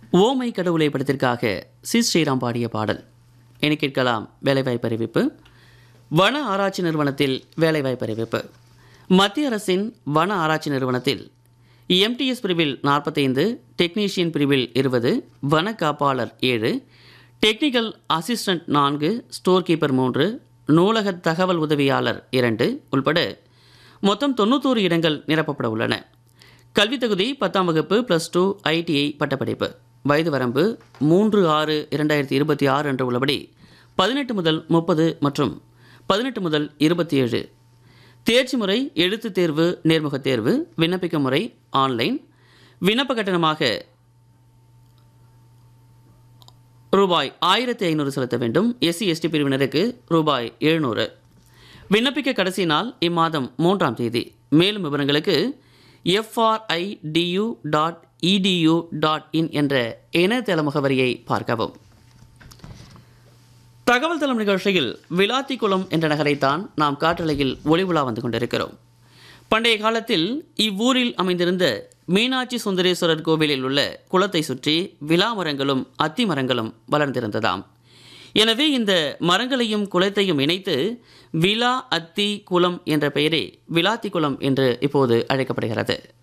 ஓமை கடவுளை படத்திற்காக சி ஸ்ரீராம் பாடிய பாடல் இனி கேட்கலாம் வேலைவாய்ப்பு அறிவிப்பு வன ஆராய்ச்சி நிறுவனத்தில் வேலைவாய்ப்பு அறிவிப்பு மத்திய அரசின் வன ஆராய்ச்சி நிறுவனத்தில் எம்டிஎஸ் பிரிவில் நாற்பத்தைந்து டெக்னீஷியன் பிரிவில் இருபது வன காப்பாளர் ஏழு டெக்னிக்கல் அசிஸ்டன்ட் நான்கு ஸ்டோர் கீப்பர் மூன்று நூலக தகவல் உதவியாளர் இரண்டு உள்பட மொத்தம் தொண்ணூத்தோரு இடங்கள் நிரப்பப்பட உள்ளன கல்வித் தகுதி பத்தாம் வகுப்பு ப்ளஸ் டூ ஐடிஐ பட்டப்படிப்பு வயது வரம்பு மூன்று ஆறு இரண்டாயிரத்தி இருபத்தி ஆறு என்று உள்ளபடி பதினெட்டு முதல் முப்பது மற்றும் பதினெட்டு முதல் இருபத்தி ஏழு தேர்ச்சி முறை எழுத்துத் தேர்வு நேர்முகத் தேர்வு விண்ணப்பிக்கும் முறை ஆன்லைன் விண்ணப்ப கட்டணமாக ரூபாய் ஆயிரத்தி ஐநூறு செலுத்த வேண்டும் எஸ்சி எஸ்டி பிரிவினருக்கு ரூபாய் எழுநூறு விண்ணப்பிக்க கடைசி நாள் இம்மாதம் மூன்றாம் தேதி மேலும் விவரங்களுக்கு F R I D U dot edu dot in என்ற இணையதள முகவரியை பார்க்கவும் தகவல் தளம் நிகழ்ச்சியில் விளாத்திக்குளம் என்ற நகரைத்தான் நாம் காற்றலையில் ஒளிவுலா வந்து கொண்டிருக்கிறோம் பண்டைய காலத்தில் இவ்வூரில் அமைந்திருந்த மீனாட்சி சுந்தரேஸ்வரர் கோவிலில் உள்ள குளத்தை சுற்றி விலா மரங்களும் அத்தி மரங்களும் வளர்ந்திருந்ததாம் எனவே இந்த மரங்களையும் குளத்தையும் இணைத்து விலா அத்தி குளம் என்ற பெயரே விளாத்தி குளம் என்று இப்போது அழைக்கப்படுகிறது